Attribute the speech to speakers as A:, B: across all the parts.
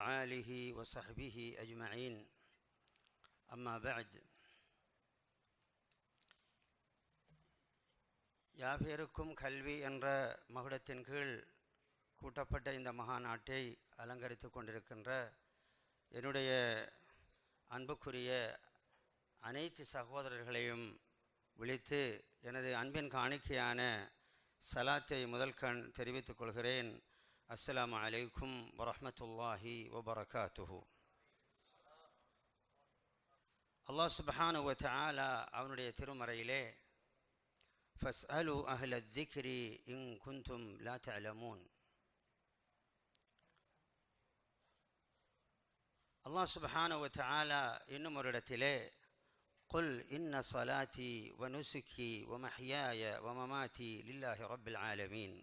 A: آله وصحبه أجمعين أما بعد யாபேருக்கும் கல்வி என்ற மகுடத்தின் கீழ் கூட்டப்பட்ட இந்த மகாநாட்டை அலங்கரித்து கொண்டிருக்கின்ற என்னுடைய அன்புக்குரிய அனைத்து சகோதரர்களையும் விழித்து எனது அன்பின் காணிக்கையான சலாத்தை முதல் கண் தெரிவித்துக் கொள்கிறேன் அஸ்ஸலாமு அலைக்கும் வரஹ்மத்துல்லாஹி வபரகாத்துஹு அல்லாஹ் சுப்ஹானு வ தஆலா அவனுடைய திருமறையிலே ஃபஸ்அலு அஹ்ல திக்ரி இன் குந்தும் லா தஅலமூன் அல்லாஹ் சுப்ஹானு வ தஆலா இன்னும் ஒரு இடத்திலே قل إن صلاتي ونسكي ومحياي ومماتي لله رب العالمين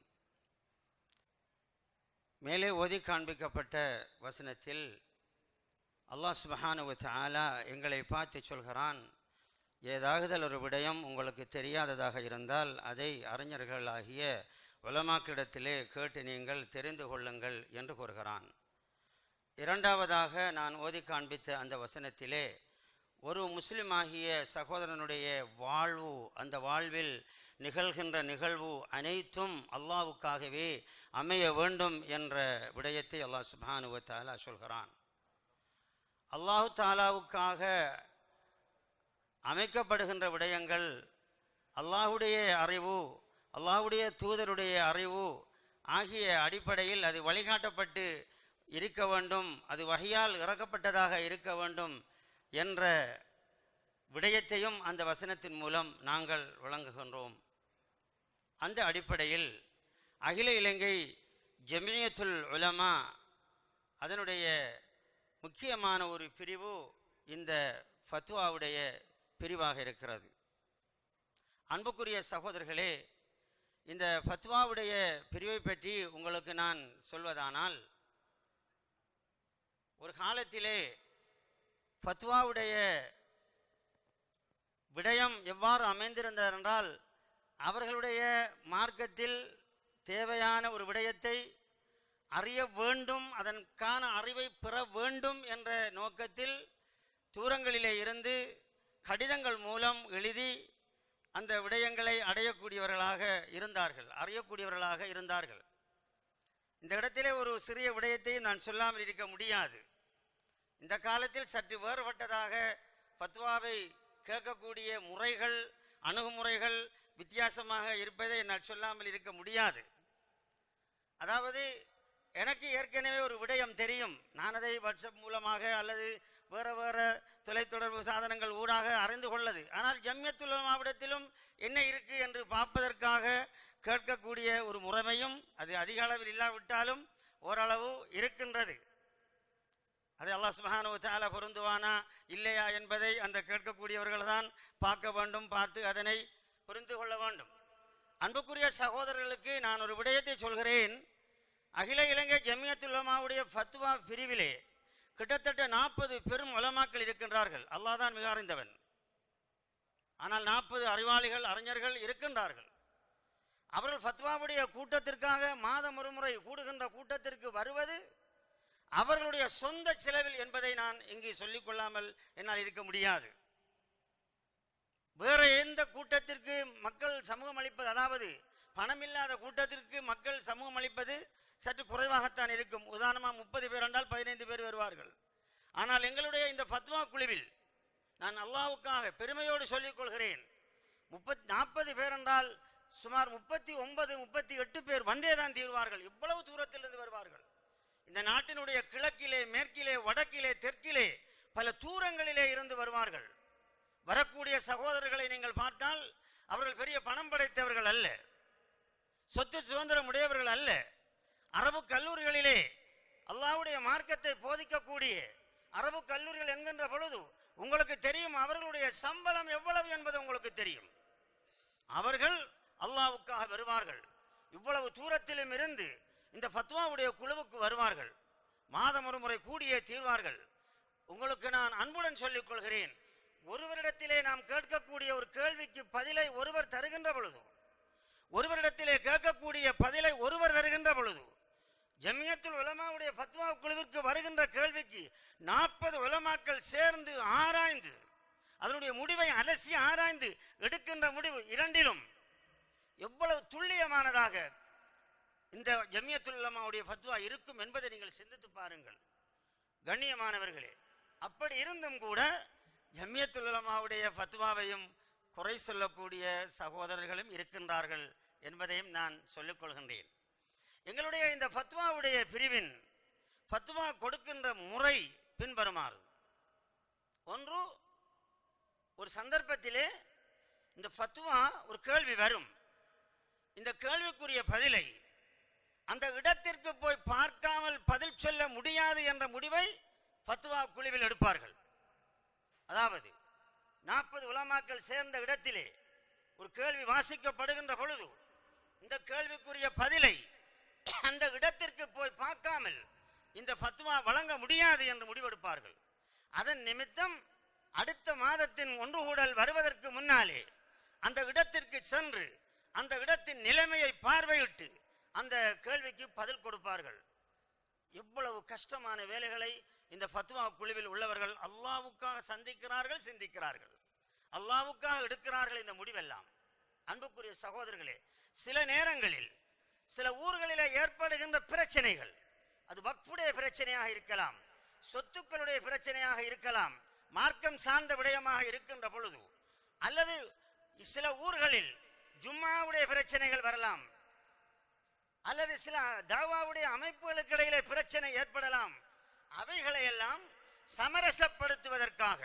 A: மேலே ஓதி காண்பிக்கப்பட்ட வசனத்தில் அல்லாஹ் சுபஹானுவ தஆலா எங்களை பார்த்து சொல்கிறான் ஏதாகுதல் ஒரு விடயம் உங்களுக்கு தெரியாததாக இருந்தால் அதை அறிஞர்களாகிய உலமாக்கிடத்திலே கேட்டு நீங்கள் தெரிந்து கொள்ளுங்கள் என்று கூறுகிறான் இரண்டாவதாக நான் ஓதி காண்பித்த அந்த வசனத்திலே ஒரு முஸ்லிமாகிய சகோதரனுடைய வாழ்வு அந்த வாழ்வில் நிகழ்கின்ற நிகழ்வு அனைத்தும் அல்லாவுக்காகவே அமைய வேண்டும் என்ற விடயத்தை அல்லாஹ் சுபானுவ தாலா சொல்கிறான் அல்லாஹு தாலாவுக்காக அமைக்கப்படுகின்ற விடயங்கள் அல்லாஹுடைய அறிவு அல்லாஹுடைய தூதருடைய அறிவு ஆகிய அடிப்படையில் அது வழிகாட்டப்பட்டு இருக்க வேண்டும் அது வகையால் இறக்கப்பட்டதாக இருக்க வேண்டும் என்ற விடயத்தையும் அந்த வசனத்தின் மூலம் நாங்கள் வழங்குகின்றோம் அந்த அடிப்படையில் அகில இலங்கை ஜமியத்துல் உலமா அதனுடைய முக்கியமான ஒரு பிரிவு இந்த ஃபத்வாவுடைய பிரிவாக இருக்கிறது அன்புக்குரிய சகோதரர்களே இந்த ஃபத்வாவுடைய பிரிவை பற்றி உங்களுக்கு நான் சொல்வதானால் ஒரு காலத்திலே ஃபத்வாவுடைய விடயம் எவ்வாறு அமைந்திருந்தது என்றால் அவர்களுடைய மார்க்கத்தில் தேவையான ஒரு விடயத்தை அறிய வேண்டும் அதற்கான அறிவை பெற வேண்டும் என்ற நோக்கத்தில் தூரங்களிலே இருந்து கடிதங்கள் மூலம் எழுதி அந்த விடயங்களை அடையக்கூடியவர்களாக இருந்தார்கள் அறியக்கூடியவர்களாக இருந்தார்கள் இந்த இடத்திலே ஒரு சிறிய விடயத்தையும் நான் சொல்லாமல் இருக்க முடியாது இந்த காலத்தில் சற்று வேறுபட்டதாக பத்வாவை கேட்கக்கூடிய முறைகள் அணுகுமுறைகள் வித்தியாசமாக இருப்பதை என்னால் சொல்லாமல் இருக்க முடியாது அதாவது எனக்கு ஏற்கனவே ஒரு விடயம் தெரியும் நான் அதை வாட்ஸ்அப் மூலமாக அல்லது வேறு வேறு தொலைத்தொடர்பு சாதனங்கள் ஊடாக அறிந்து கொள்ளது ஆனால் ஜம்யத்துல் மாவட்டத்திலும் என்ன இருக்கு என்று பார்ப்பதற்காக கேட்கக்கூடிய ஒரு முறைமையும் அது அதிக அளவில் இல்லாவிட்டாலும் ஓரளவு இருக்கின்றது அதை அல்லாஹ் சுபஹானு தால பொருந்துவானா இல்லையா என்பதை அந்த கேட்கக்கூடியவர்கள் தான் பார்க்க வேண்டும் பார்த்து அதனை புரிந்து கொள்ள வேண்டும் அன்புக்குரிய சகோதரர்களுக்கு நான் ஒரு விடயத்தை சொல்கிறேன் அகில இலங்கை ஜமியத்துல்லமாவுடைய ஃபத்வா பிரிவிலே கிட்டத்தட்ட நாற்பது பெரும் உலமாக்கள் இருக்கின்றார்கள் அல்லாஹ் தான் மிக அறிந்தவன் ஆனால் நாற்பது அறிவாளிகள் அறிஞர்கள் இருக்கின்றார்கள் அவர்கள் ஃபத்வாவுடைய கூட்டத்திற்காக மாதம் ஒரு முறை கூடுகின்ற கூட்டத்திற்கு வருவது அவர்களுடைய சொந்த செலவில் என்பதை நான் இங்கு சொல்லிக் கொள்ளாமல் என்னால் இருக்க முடியாது வேற எந்த கூட்டத்திற்கு மக்கள் சமூகம் அளிப்பது அதாவது பணமில்லாத கூட்டத்திற்கு மக்கள் சமூகம் அளிப்பது சற்று குறைவாகத்தான் இருக்கும் உதாரணமாக முப்பது பேர் என்றால் பதினைந்து பேர் வருவார்கள் ஆனால் எங்களுடைய இந்த ஃபத்வா குழுவில் நான் அல்லாவுக்காக பெருமையோடு சொல்லிக் கொள்கிறேன் முப்பத் நாற்பது பேர் என்றால் சுமார் முப்பத்தி ஒன்பது முப்பத்தி எட்டு பேர் வந்தே தான் தீர்வார்கள் இவ்வளவு தூரத்திலிருந்து வருவார்கள் இந்த நாட்டினுடைய கிழக்கிலே மேற்கிலே வடக்கிலே தெற்கிலே பல தூரங்களிலே இருந்து வருவார்கள் வரக்கூடிய சகோதரர்களை நீங்கள் பார்த்தால் அவர்கள் பெரிய பணம் படைத்தவர்கள் அல்ல சொத்து சுதந்திரம் உடையவர்கள் அல்ல அரபு கல்லூரிகளிலே அல்லாவுடைய மார்க்கத்தை போதிக்கக்கூடிய அரபு கல்லூரிகள் என்கின்ற பொழுது உங்களுக்கு தெரியும் அவர்களுடைய சம்பளம் எவ்வளவு என்பது உங்களுக்கு தெரியும் அவர்கள் அல்லாவுக்காக வருவார்கள் இவ்வளவு தூரத்திலும் இருந்து இந்த ஃபத்வாவுடைய குழுவுக்கு வருவார்கள் மாதம் ஒரு முறை கூடியே தீர்வார்கள் உங்களுக்கு நான் அன்புடன் சொல்லிக் கொள்கிறேன் ஒருவரிடத்திலே நாம் கேட்கக்கூடிய ஒரு கேள்விக்கு பதிலை ஒருவர் தருகின்ற பொழுது ஒருவரிடத்திலே கேட்கக்கூடிய பதிலை ஒருவர் தருகின்ற பொழுது ஜமியத்துல் உலமாவுடைய ஃபத்வா குழுவிற்கு வருகின்ற கேள்விக்கு நாற்பது உலமாக்கள் சேர்ந்து ஆராய்ந்து அதனுடைய முடிவை அலசி ஆராய்ந்து எடுக்கின்ற முடிவு இரண்டிலும் எவ்வளவு துல்லியமானதாக இந்த ஜமியத்துல் உலமாவுடைய ஃபத்வா இருக்கும் என்பதை நீங்கள் சிந்தித்து பாருங்கள் கண்ணியமானவர்களே அப்படி இருந்தும் கூட ஜமியத்துல் உலமாவுடைய ஃபத்வாவையும் குறை சொல்லக்கூடிய சகோதரர்களும் இருக்கின்றார்கள் என்பதையும் நான் சொல்லிக் கொள்கின்றேன் எங்களுடைய இந்த ஃபத்வாவுடைய பிரிவின் ஃபத்வா கொடுக்கின்ற முறை பின்வருமாறு ஒன்று ஒரு சந்தர்ப்பத்திலே இந்த ஃபத்வா ஒரு கேள்வி வரும் இந்த கேள்விக்குரிய பதிலை அந்த இடத்திற்கு போய் பார்க்காமல் பதில் சொல்ல முடியாது என்ற முடிவை ஃபத்வா குழுவில் எடுப்பார்கள் அதாவது நாற்பது உலமாக்கள் சேர்ந்த இடத்திலே ஒரு கேள்வி வாசிக்கப்படுகின்ற பொழுது இந்த கேள்விக்குரிய பதிலை அந்த இடத்திற்கு போய் பார்க்காமல் இந்த ஃபத்வா வழங்க முடியாது என்று முடிவெடுப்பார்கள் அதன் நிமித்தம் அடுத்த மாதத்தின் ஒன்று கூடல் வருவதற்கு முன்னாலே அந்த இடத்திற்கு சென்று அந்த இடத்தின் நிலைமையை பார்வையிட்டு அந்த கேள்விக்கு பதில் கொடுப்பார்கள் எவ்வளவு கஷ்டமான வேலைகளை இந்த ஃபத்வா குழுவில் உள்ளவர்கள் அல்லாவுக்காக சந்திக்கிறார்கள் சிந்திக்கிறார்கள் அல்லாவுக்காக எடுக்கிறார்கள் இந்த முடிவெல்லாம் அன்புக்குரிய சகோதரர்களே சில நேரங்களில் சில ஊர்களிலே ஏற்படுகின்ற பிரச்சனைகள் அது வக்ஃபுடைய பிரச்சனையாக இருக்கலாம் சொத்துக்களுடைய பிரச்சனையாக இருக்கலாம் மார்க்கம் சார்ந்த விடயமாக இருக்கின்ற பொழுது அல்லது சில ஊர்களில் ஜும்மாவுடைய பிரச்சனைகள் வரலாம் அல்லது சில தாவாவுடைய அமைப்புகளுக்கு இடையிலே பிரச்சனை ஏற்படலாம் அவைகளை எல்லாம் சமரசப்படுத்துவதற்காக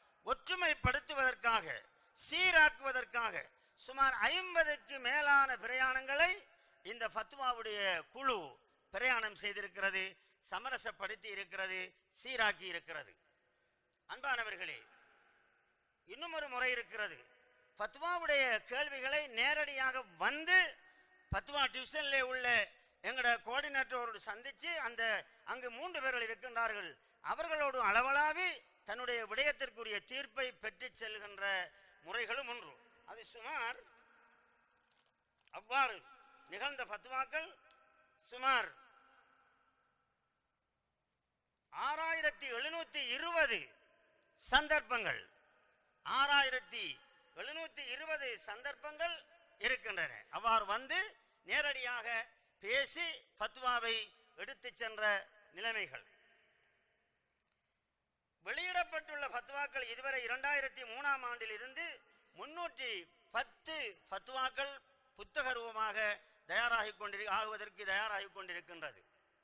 A: ஒற்றுமைப்படுத்துவதற்காக சீராக்குவதற்காக சுமார் ஐம்பதுக்கு மேலான பிரயாணங்களை இந்த ஃபத்வாவுடைய குழு பிரயாணம் செய்திருக்கிறது சமரசப்படுத்தி இருக்கிறது சீராக்கி இருக்கிறது அன்பானவர்களே இன்னும் ஒரு முறை இருக்கிறது ஃபத்வாவுடைய கேள்விகளை நேரடியாக வந்து ஃபத்வா டிவிஷன்ல உள்ள எங்களோட கோஆர்டினேட்டரோடு சந்திச்சு அந்த அங்கு மூன்று பேர்கள் இருக்கின்றார்கள் அவர்களோடு அளவலாவி தன்னுடைய விடயத்திற்குரிய தீர்ப்பை பெற்றுச் செல்கின்ற முறைகளும் ஒன்று அது சுமார் அவ்வாறு நிகழ்ந்த ஃபத்வாக்கள் சுமார் ஆறாயிரத்தி எழுநூத்தி இருபது சந்தர்ப்பங்கள் ஆறாயிரத்தி எழுநூத்தி இருபது சந்தர்ப்பங்கள் இருக்கின்றன அவ்வாறு வந்து நேரடியாக பேசி ஃபத்வாவை எடுத்துச் சென்ற நிலைமைகள் வெளியிடப்பட்டுள்ள ஃபத்வாக்கள் இதுவரை இரண்டாயிரத்தி மூணாம் ஆண்டில் இருந்து முன்னூற்றி பத்து ஃபத்வாக்கள் புத்தக ரூபமாக தயாராகி கொண்டிரு ஆகுவதற்கு தயாராகி கொண்டிருக்கின்றது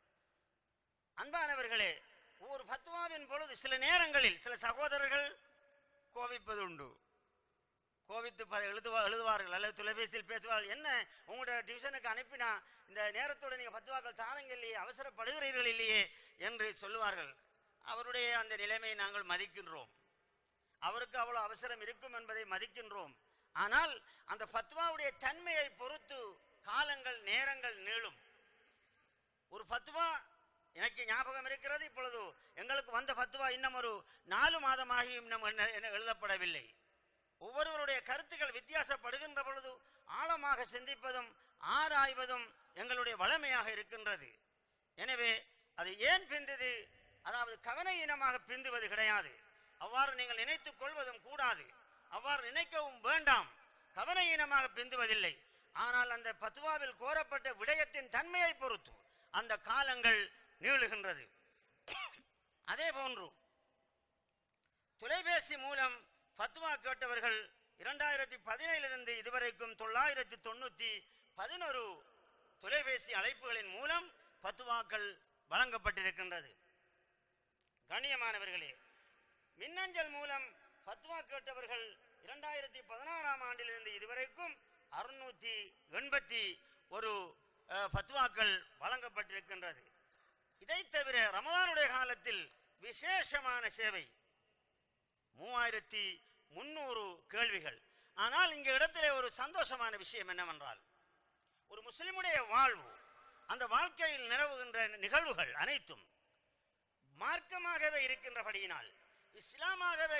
A: அன்பானவர்களே ஒரு ஃபத்வாவின் பொழுது சில நேரங்களில் சில சகோதரர்கள் கோபிப்பது உண்டு கோபித்து ப- எழுதுவா எழுதுவார்கள் அல்லது தொலைபேசியில் பேசுவார்கள் என்ன உங்களோட டிவிஷனுக்கு அனுப்பினா இந்த நேரத்தோட நீங்க பத்துவாக்கள் தாரங்க இல்லையே அவசரப்படுகிறீர்கள் இல்லையே என்று சொல்லுவார்கள் அவருடைய அந்த நிலைமையை நாங்கள் மதிக்கின்றோம் அவருக்கு அவ்வளவு அவசரம் இருக்கும் என்பதை மதிக்கின்றோம் ஆனால் அந்த ஃபத்வாவுடைய தன்மையை பொறுத்து காலங்கள் நேரங்கள் நீளும் ஒரு ஃபத்வா எனக்கு ஞாபகம் இருக்கிறது இப்பொழுது எங்களுக்கு வந்த ஃபத்வா இன்னும் ஒரு நாலு மாதமாகி இன்னும் என்ன- என்ன எழுதப்படவில்லை ஒவ்வொருவருடைய கருத்துக்கள் வித்தியாசப்படுகின்ற பொழுது ஆழமாக சிந்திப்பதும் ஆராய்வதும் எங்களுடைய வளமையாக இருக்கின்றது எனவே அது ஏன் பிந்துது அதாவது கவன இனமாக பிந்துவது கிடையாது அவ்வாறு நீங்கள் நினைத்துக் கொள்வதும் கூடாது அவ்வாறு நினைக்கவும் வேண்டாம் கவன இனமாக பிந்துவதில்லை ஆனால் அந்த பத்துவாவில் கோரப்பட்ட விடயத்தின் தன்மையை பொறுத்து அந்த காலங்கள் நீளுகின்றது அதே போன்று தொலைபேசி மூலம் ஃபத்வா கேட்டவர்கள் இரண்டாயிரத்தி பதினேழிலிருந்து இதுவரைக்கும் தொள்ளாயிரத்தி தொண்ணூத்தி பதினொரு தொலைபேசி அழைப்புகளின் மூலம் ஃபத்வாக்கள் வழங்கப்பட்டிருக்கின்றது கண்ணியமானவர்களே மின்னஞ்சல் மூலம் ஃபத்வா கேட்டவர்கள் இரண்டாயிரத்தி பதினாறாம் ஆண்டிலிருந்து இதுவரைக்கும் அறுநூத்தி எண்பத்தி ஒரு அஹ், ஃபத்வாக்கள் வழங்கப்பட்டிருக்கின்றது இதைத் தவிர ரமதானுடைய காலத்தில் விசேஷமான சேவை மூவாயிரத்தி முன்னூறு கேள்விகள் ஆனால் இங்க இடத்திலே ஒரு சந்தோஷமான விஷயம் என்னவென்றால் ஒரு முஸ்லிமுடைய வாழ்வு அந்த வாழ்க்கையில் நிலவுகின்ற நிகழ்வுகள் அனைத்தும் மார்க்கமாகவே இருக்கின்றபடியினால் இஸ்லாமாகவே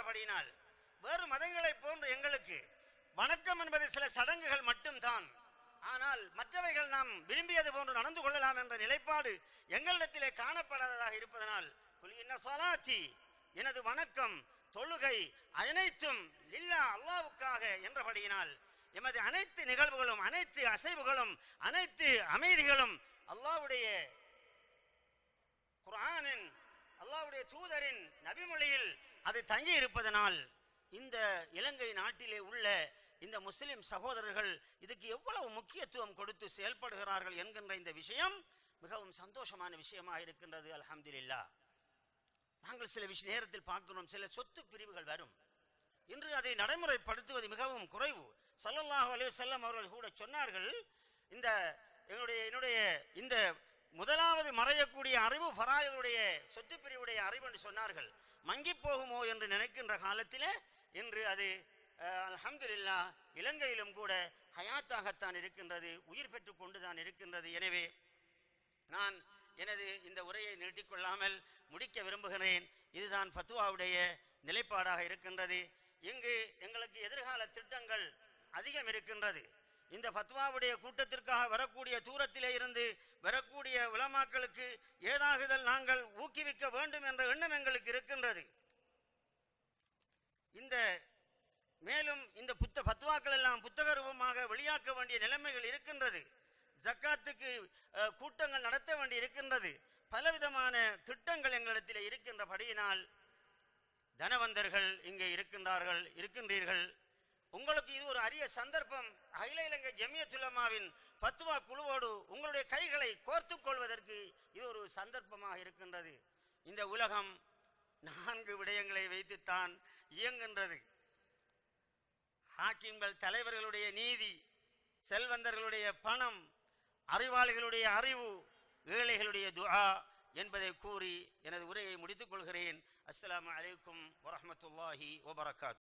A: இருக்கின்றபடியினால் வேறு மதங்களைப் போன்று எங்களுக்கு வணக்கம் என்பது சில சடங்குகள் மட்டும்தான் ஆனால் மற்றவைகள் நாம் விரும்பியது போன்று நடந்து கொள்ளலாம் என்ற நிலைப்பாடு எங்களிடத்திலே காணப்படாததாக இருப்பதனால் குல் இன்ன ஸலாத்தி எனது வணக்கம் தொழுகை அனைத்தும் லில்லா அல்லாவுக்காக என்றபடியினால் எமது அனைத்து நிகழ்வுகளும் அனைத்து அசைவுகளும் அனைத்து அமைதிகளும் அல்லாஹ்வுடைய குர்ஆனின் அல்லாஹ்வுடைய தூதரின் நபிமொழியில் அது தங்கி இருப்பதனால் இந்த இலங்கை நாட்டிலே உள்ள இந்த முஸ்லிம் சகோதரர்கள் இதுக்கு எவ்வளவு முக்கியத்துவம் கொடுத்து செயல்படுகிறார்கள் என்கின்ற இந்த விஷயம் மிகவும் சந்தோஷமான விஷயமாக இருக்கின்றது அல்ஹம்துலில்லாஹ் நாங்கள் சில விஷய நேரத்தில் பார்க்கிறோம் சில சொத்து பிரிவுகள் வரும் இன்று அதை நடைமுறைப்படுத்துவது மிகவும் குறைவு ஸல்லல்லாஹு அலைஹி வஸல்லம் அவர்கள் கூட சொன்னார்கள் இந்த என்னுடைய என்னுடைய இந்த முதலாவது மறையக்கூடிய அறிவு ஃபராயலுடைய சொத்து பிரிவுடைய அறிவு என்று சொன்னார்கள் மங்கி போகுமோ என்று நினைக்கின்ற காலத்திலே இன்று அது அஹ், அல்ஹம்துலில்லாஹ் இலங்கையிலும் கூட ஹயாத்தாகத்தான் இருக்கின்றது உயிர் பெற்றுக் கொண்டுதான் இருக்கின்றது எனவே நான் எனது இந்த உரையை நீட்டிக்கொள்ளாமல் முடிக்க விரும்புகிறேன் இதுதான் ஃபத்வாவுடைய நிலைப்பாடாக இருக்கின்றது இங்கு எங்களுக்கு எதிர்கால திட்டங்கள் அதிகம் இருக்கின்றது இந்த ஃபத்வாவுடைய கூட்டத்திற்காக வரக்கூடிய தூரத்திலே இருந்து வரக்கூடிய உலமாக்களுக்கு ஏதாகுதல் நாங்கள் ஊக்குவிக்க வேண்டும் என்ற எண்ணம் எங்களுக்கு இருக்கின்றது இந்த மேலும் இந்த புத்த பத்வாக்கள் எல்லாம் புத்தக ரூபமாக வெளியாக்க வேண்டிய நிலைமைகள் இருக்கின்றது ஜக்காத்துக்கு அஹ், கூட்டங்கள் நடத்த வேண்டி இருக்கின்றது பலவிதமான திட்டங்கள் எங்களிடத்தில் இருக்கின்றபடியினால் தனவந்தர்கள் இங்கே இருக்கின்றார்கள் இருக்கின்றீர்கள் உங்களுக்கு இது ஒரு அரிய சந்தர்ப்பம் அகில இலங்கை ஜமியத்துலமாவின் பத்துவா குழுவோடு உங்களுடைய கைகளை கோர்த்துக் கொள்வதற்கு இது ஒரு சந்தர்ப்பமாக இருக்கின்றது இந்த உலகம் நான்கு விடயங்களை வைத்துத்தான் இயங்குகின்றது ஹாக்கிம்கள் தலைவர்களுடைய நீதி செல்வந்தர்களுடைய பணம் அறிவாளிகளுடைய அறிவு ஏழைகளுடைய துஆ என்பதை கூறி எனது உரையை முடித்துக் கொள்கிறேன் அஸ்ஸலாமு அலைக்கும் வரஹ்மத்துல்லாஹி வபரகாத்